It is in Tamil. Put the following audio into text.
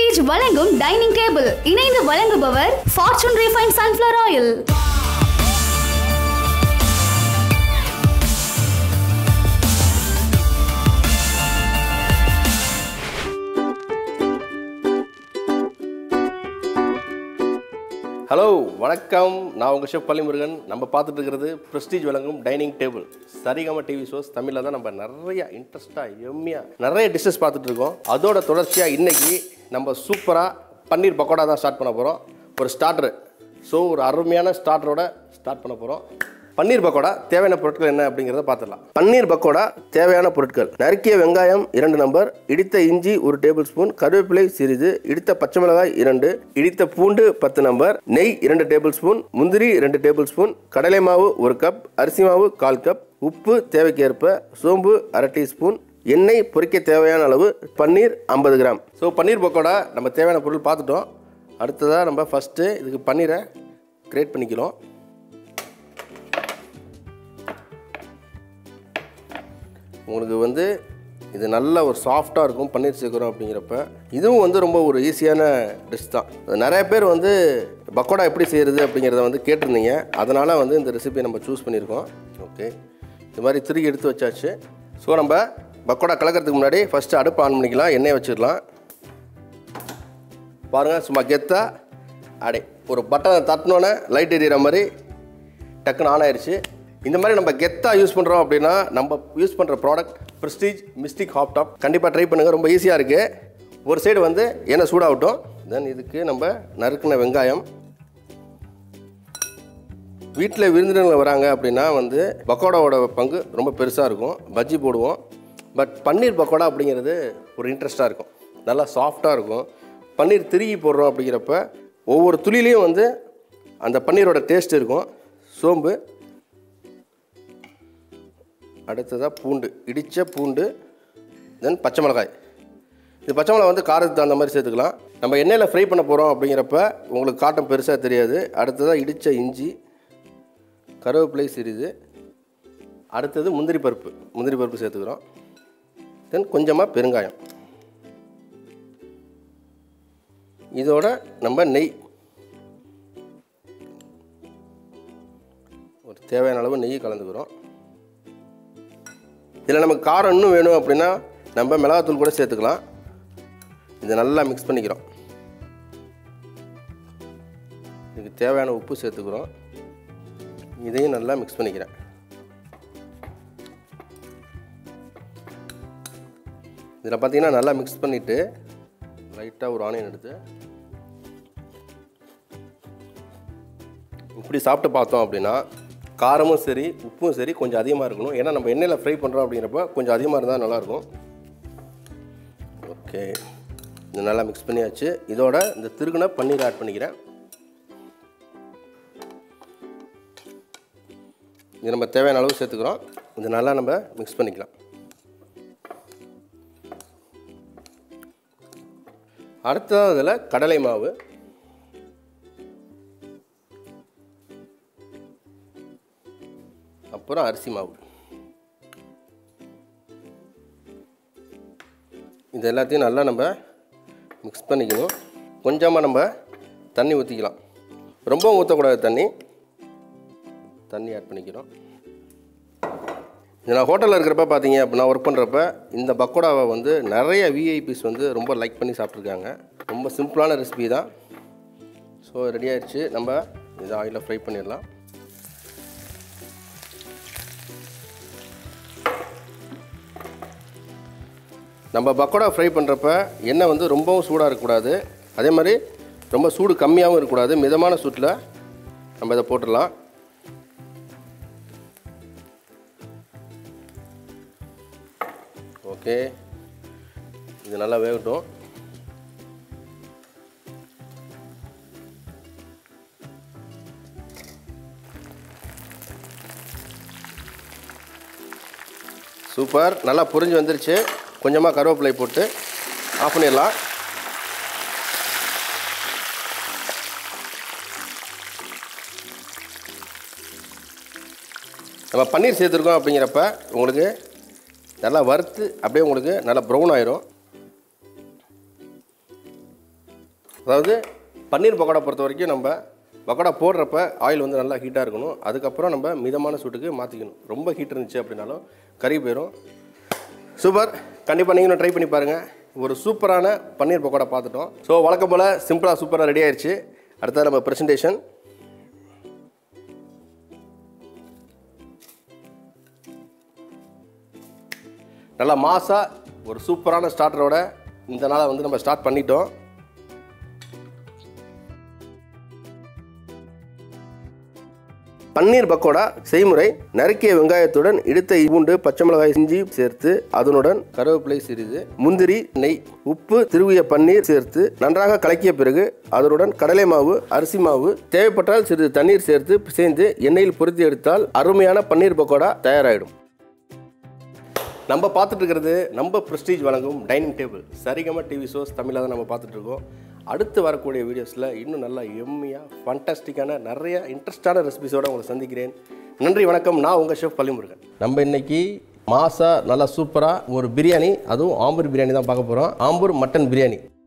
பிரஸ்டீஜ் வழங்கும் டைனிங் டேபிள் இணைந்து வழங்குபவர் Fortune refine sunflower oil hello வணக்கம் நான் உங்கள் ஷெஃப் பள்ளிமுருகன் நம்ம பார்த்துட்டு இருக்கிறது ப்ரெஸ்டீஜ் வழங்கும் dining table Saregama TV shows தமிழில் தான் நம்ம நிறைய இன்ட்ரெஸ்ட்டாக எம்மியாக நிறைய டிஷ்ஷஸ் பார்த்துட்டு இருக்கோம் அதோட தொடர்ச்சியாக இன்னைக்கு நம்ம சூப்பராக பன்னீர் பக்கோடா தான் ஸ்டார்ட் பண்ண போகிறோம் ஒரு ஸ்டார்டர் ஸோ ஒரு அருமையான ஸ்டார்டரோட ஸ்டார்ட் பண்ண போகிறோம் பன்னீர் பக்கோடா தேவையான பொருட்கள் என்ன அப்படிங்கிறத பார்த்துடலாம் பன்னீர் பக்கோடா தேவையான பொருட்கள் நறுக்கிய வெங்காயம் இரண்டு நம்பர் இடித்த இஞ்சி ஒரு டேபிள் ஸ்பூன் கருவேப்பிலை சிறிது இடித்த பச்சை மிளகாய் இரண்டு இடித்த பூண்டு பத்து நம்பர் நெய் இரண்டு டேபிள் ஸ்பூன் முந்திரி இரண்டு டேபிள் ஸ்பூன் கடலை மாவு ஒரு கப் அரிசி மாவு கால் கப் உப்பு தேவைக்கேற்ப சோம்பு அரை டீஸ்பூன் எண்ணெய் பொரிக்க தேவையான அளவு பன்னீர் ஐம்பது கிராம் ஸோ பன்னீர் பக்கோடா நம்ம தேவையான பொருள் பார்த்துட்டோம் அடுத்ததாக நம்ம ஃபஸ்ட்டு இதுக்கு பன்னீரை கிரேட் பண்ணிக்கிறோம் உங்களுக்கு வந்து இது நல்ல ஒரு சாஃப்டாக இருக்கும் பன்னீர் சேர்க்குறோம் அப்படிங்கிறப்ப இதுவும் வந்து ரொம்ப ஒரு ஈஸியான டிஷ் தான் நிறைய பேர் வந்து பக்கோடா எப்படி செய்கிறது அப்படிங்கிறத வந்து கேட்டிருந்தீங்க அதனால் வந்து இந்த ரெசிபியை நம்ம சூஸ் பண்ணியிருக்கோம் ஓகே இது மாதிரி திருகி எடுத்து வச்சாச்சு ஸோ நம்ம பக்கோடா கலக்கிறதுக்கு முன்னாடி ஃபஸ்ட்டு அடுப்பு ஆன் பண்ணிக்கலாம் எண்ணெய் வச்சிடலாம் பாருங்கள் சும்மா கெத்தா அடே ஒரு பட்டனை தட்டினோன்னே லைட் எரியிற மாதிரி டக்குன்னு ஆன் ஆயிடுச்சு இந்த மாதிரி நம்ம கெத்தாக யூஸ் பண்ணுறோம் அப்படின்னா நம்ம யூஸ் பண்ணுற product Prestige mystic hob top கண்டிப்பாக ட்ரை பண்ணுங்கள் ரொம்ப ஈஸியாக இருக்குது ஒரு சைடு வந்து எண்ணெய் சூடாகட்டும் தென் இதுக்கு நம்ம நறுக்கின வெங்காயம் வீட்டில் விருந்தினர்கள் வராங்க அப்படின்னா வந்து பக்கோடாவோட பங்கு ரொம்ப பெருசாக இருக்கும் பஜ்ஜி போடுவோம் பட் பன்னீர் பக்கோடா அப்படிங்கிறது ஒரு இன்ட்ரெஸ்ட்டாக இருக்கும் நல்லா சாஃப்டாக இருக்கும் பன்னீர் திருகி போடுறோம் அப்படிங்கிறப்ப ஒவ்வொரு துளிலையும் வந்து அந்த பன்னீரோட டேஸ்ட் இருக்கும் சோம்பு அடுத்ததாக பூண்டு இடித்த பூண்டு தென் பச்சை மிளகாய் இது பச்சை மிளகாய் வந்து காரத்துக்கு தகுந்த மாதிரி சேர்த்துக்கலாம் நம்ம எண்ணெயில் ஃப்ரை பண்ண போகிறோம் அப்படிங்கிறப்ப உங்களுக்கு காட்டம் பெருசாக தெரியாது அடுத்ததாக இடித்த இஞ்சி கருவேப்பிலை சிறிது அடுத்தது முந்திரி பருப்பு முந்திரி பருப்பு சேர்த்துக்கிறோம் தென் கொஞ்சமாக பெருங்காயம் இதோட நம்ம நெய் ஒரு தேவையான அளவு நெய் கலந்துக்கிறோம் இதில் நமக்கு காரம் இன்னும் வேணும் அப்படின்னா நம்ம மிளகாத்தூள் கூட சேர்த்துக்கலாம் இதை நல்லா மிக்ஸ் பண்ணிக்கிறோம் இதுக்கு தேவையான உப்பு சேர்த்துக்கிறோம் இதையும் நல்லா மிக்ஸ் பண்ணிக்கிறேன் இதில் பார்த்தீங்கன்னா நல்லா மிக்ஸ் பண்ணிவிட்டு லைட்டாக ஒரு ஆனியன் எடுத்து இப்படி சாப்பிட்டு பார்த்தோம் அப்படின்னா காரமும் சரி உப்பும் சரி கொஞ்சம் அதிகமாக இருக்கணும் ஏன்னா நம்ம எண்ணெயில் ஃப்ரை பண்ணுறோம் அப்படிங்கிறப்ப கொஞ்சம் அதிகமாக இருந்தால் நல்லாயிருக்கும் ஓகே இது நல்லா மிக்ஸ் பண்ணியாச்சு இதோட இந்த திருகுன பன்னீர் ஆட் பண்ணிக்கிறேன் இது நம்ம தேவையான அளவு சேர்த்துக்கிறோம் இது நல்லா நம்ம மிக்ஸ் பண்ணிக்கலாம் அடுத்தது அதில் கடலை மாவு அப்புறம் அரிசி மாவு இது எல்லாத்தையும் நல்லா நம்ம மிக்ஸ் பண்ணிக்கணும் கொஞ்சமாக நம்ம தண்ணி ஊற்றிக்கலாம் ரொம்ப ஊற்றக்கூடாது தண்ணி தண்ணி ஆட் பண்ணிக்கிறோம் இது நான் ஹோட்டலில் இருக்கிறப்ப பார்த்தீங்க அப்படின்னா ஒர்க் பண்ணுறப்ப இந்த பக்கோடாவை வந்து நிறைய விஐபிஸ் வந்து ரொம்ப லைக் பண்ணி சாப்பிட்ருக்காங்க ரொம்ப சிம்பிளான ரெசிபி தான் ஸோ ரெடி ஆயிடுச்சு நம்ம இதை ஆயிலில் ஃப்ரை பண்ணிடலாம் நம்ம பக்கோடா ஃப்ரை பண்ணுறப்ப எண்ணெய் வந்து ரொம்பவும் சூடாக இருக்கக்கூடாது அதே மாதிரி ரொம்ப சூடு கம்மியாகவும் இருக்கக்கூடாது மிதமான சூட்டில் நம்ம இதை போட்டுடலாம் ஓகே இது நல்லா வேகட்டும் சூப்பர் நல்லா புரிஞ்சு வந்துருச்சு கொஞ்சமாக கருவேப்பிலை போட்டு ஆஃப் பண்ணிடலாம் நம்ம பன்னீர் சேர்த்துருக்கோம் அப்படிங்கிறப்ப உங்களுக்கு நல்லா வறுத்து அப்படியே உங்களுக்கு நல்லா ப்ரௌன் ஆயிரும் அதாவது பன்னீர் பக்கோடா பொறுத்த வரைக்கும் நம்ம பக்கோடா போடுறப்ப ஆயில் வந்து நல்லா ஹீட்டாக இருக்கணும் அதுக்கப்புறம் நம்ம மிதமான சூட்டுக்கு மாற்றிக்கணும் ரொம்ப ஹீட் இருந்துச்சு அப்படின்னாலும் கறி போயிடும் சூப்பர் கண்டிப்பாக நீங்களும் ட்ரை பண்ணி பாருங்கள் ஒரு சூப்பரான பன்னீர் பக்கோடா பார்த்துட்டோம் ஸோ வழக்கம் போல் சிம்பிளாக சூப்பராக ரெடி ஆயிடுச்சு அடுத்தது நம்ம ப்ரெசன்டேஷன் நல்லா மாசாக ஒரு சூப்பரான ஸ்டார்டரோட இந்த நாளை வந்து நம்ம ஸ்டார்ட் பண்ணிட்டோம் பன்னீர் பக்கோடா செய்முறை நறுக்கிய வெங்காயத்துடன் இடித்த பூண்டு பச்சை மிளகாய் இஞ்சி சேர்த்து அதனுடன் கருவேப்பிலை சிறிது முந்திரி நெய் உப்பு திருவிய பன்னீர் சேர்த்து நன்றாக கலக்கிய பிறகு அதனுடன் கடலை மாவு அரிசி மாவு தேவைப்பட்டால் சிறிது தண்ணீர் சேர்த்து பிசைந்து எண்ணெயில் பொரித்து எடுத்தால் அருமையான பன்னீர் பக்கோடா தயாராகிடும் நம்ம பார்த்துட்டு இருக்கிறது நம்ம ப்ரெஸ்டீஜ் வழங்கும் dining table Saregama TV shows தமிழில் தான் நம்ம பார்த்துட்டு இருக்கோம் அடுத்து வரக்கூடிய வீடியோஸில் இன்னும் நல்லா எம்மியாக ஃபண்டாஸ்டிக்கான நிறைய இன்ட்ரெஸ்டான ரெசிபிஸோடு உங்களை சந்திக்கிறேன் நன்றி வணக்கம் நான் உங்கள் ஷெஃப் பள்ளிமுருகன் நம்ம இன்னைக்கு மாசா நல்லா சூப்பராக ஒரு பிரியாணி அதுவும் ஆம்பூர் பிரியாணி தான் பார்க்க போகிறோம் ஆம்பூர் மட்டன் பிரியாணி